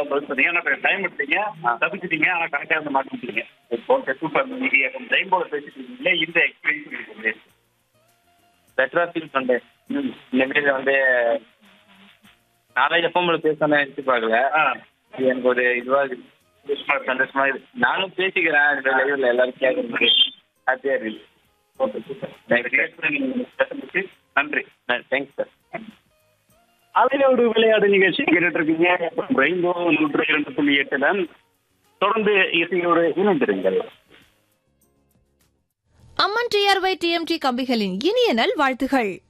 பதில் சொன்னீங்க ஆனா டைம் எடுத்தீங்க தப்பிச்சிட்டீங்க ஆனா கரெக்டா வந்து மாட்டிட்டீங்க ஓகே சூப்பர் நீங்க டைம்போட பேசிட்டு இருக்கீங்களே இந்த எக்ஸ்பீரியன்ஸ் உங்களுக்கு எப்படி இருக்கு? பெட்டரா ஃபீல் பண்றேன் இந்த மாதிரி வந்து நாளைக்கு எப்போ உங்களுக்கு பேசணும் நினைச்சு பார்க்கல ஆ, இது எனக்கு ஒரு இதுவா இருக்கு சந்தோஷமா இருக்கு. சந்தோஷமா இருக்கு நானும் பேசிக்கிறேன் இந்த லைவ்ல எல்லாரும் கேட்கறது ஹாப்பியா இருக்கு ஓகே சூப்பர் இந்த நிகழ்ச்சியில நீங்க பேசுனதுக்கு நன்றி தேங்க்ஸ் சார் அலையோடு விளையாடு நிகழ்ச்சி கேட்டுட்டு இருக்கீங்க ரெயின்போ நூற்று இரண்டு புள்ளி எட்டுல தொடர்ந்து இசையோடு இணைந்திருங்கள் அம்மன் டிஆர்ஒய் டிஎம்டி கம்பிகளின் இனிய நல் வாழ்த்துகள்